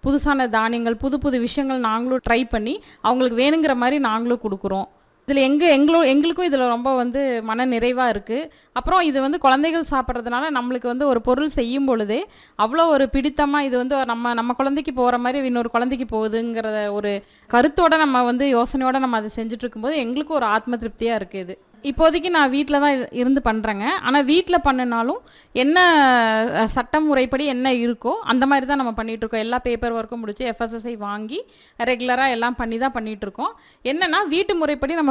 புதுசான தானியங்கள் புது புது விஷயங்கள் நாங்களும் ட்ரை பண்ணி அவங்களுக்கு வேணுங்கிற மாதிரி நாங்களும் கொடுக்குறோம் இதில் எங்க எங்களோ எங்களுக்கும் இதில் ரொம்ப வந்து மன நிறைவாக இருக்குது அப்புறம் இது வந்து குழந்தைகள் சாப்பிட்றதுனால நம்மளுக்கு வந்து ஒரு பொருள் செய்யும் பொழுதே அவ்வளோ ஒரு பிடித்தமாக இது வந்து நம்ம நம்ம குழந்தைக்கு போகிற மாதிரி இன்னொரு குழந்தைக்கு போகுதுங்கிற ஒரு கருத்தோட நம்ம வந்து யோசனையோட நம்ம அதை செஞ்சுட்டு இருக்கும்போது எங்களுக்கும் ஒரு ஆத்ம திருப்தியாக இருக்குது இது இப்போதைக்கு நான் வீட்டில் தான் இரு- இருந்து பண்ணுறேங்க ஆனால் வீட்டில் பண்ணினாலும் என்ன அஹ், சட்டம் முறைப்படி என்ன இருக்கோ அந்த மாதிரி தான் நம்ம பண்ணிட்டு இருக்கோம் எல்லா பேப்பர் ஒர்க்கும் முடிச்சு எஃப்எஸ்எஸ்ஐ வாங்கி ரெகுலராக எல்லாம் பண்ணி தான் பண்ணிட்டு இருக்கோம் என்னன்னா வீட்டு முறைப்படி நம்ம